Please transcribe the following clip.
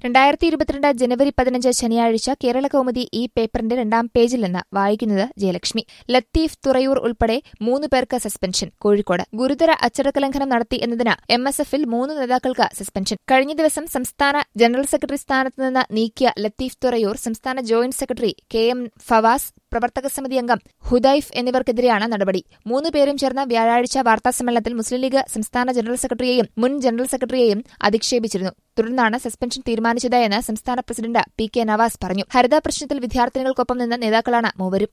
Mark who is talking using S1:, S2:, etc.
S1: രണ്ടായിരത്തി ഇരുപത്തിരണ്ട് ജനുവരി പതിനഞ്ച് ശനിയാഴ്ച കേരള കൗമുദി ഈ പേപ്പറിന്റെ രണ്ടാം പേജിൽ നിന്ന് വായിക്കുന്നത് ജയലക്ഷ്മി ലത്തീഫ് തുറയൂർ ഉൾപ്പെടെ മൂന്ന് പേർക്ക് സസ്പെൻഷൻ കോഴിക്കോട് ഗുരുതര അച്ചടക്ക ലംഘനം നടത്തി എന്നതിന് എം എസ് എഫിൽ മൂന്ന് നേതാക്കൾക്ക് സസ്പെൻഷൻ കഴിഞ്ഞ ദിവസം സംസ്ഥാന ജനറൽ സെക്രട്ടറി സ്ഥാനത്ത് നിന്ന് നീക്കിയ ലത്തീഫ് തുറയൂർ സംസ്ഥാന joint secretary K M Fawaz പ്രവർത്തക സമിതി അംഗം ഹുദൈഫ് എന്നിവർക്കെതിരെയാണ് നടപടി മൂന്ന് പേരും ചേർന്ന് വ്യാഴാഴ്ച വാർത്താസമ്മേളനത്തിൽ മുസ്ലിം ലീഗ് സംസ്ഥാന ജനറൽ സെക്രട്ടറിയെയും മുൻ ജനറൽ സെക്രട്ടറിയെയും അധിക്ഷേപിച്ചിരുന്നു തുടർന്നാണ് സസ്പെൻഷൻ തീരുമാനിച്ചത് എന്ന് സംസ്ഥാന പ്രസിഡന്റ് പി കെ നവാസ് പറഞ്ഞു ഹരിത പ്രശ്നത്തിൽ വിദ്യാർത്ഥിനികൾക്കൊപ്പം നിന്ന നേതാക്കളാണ് മൂവരും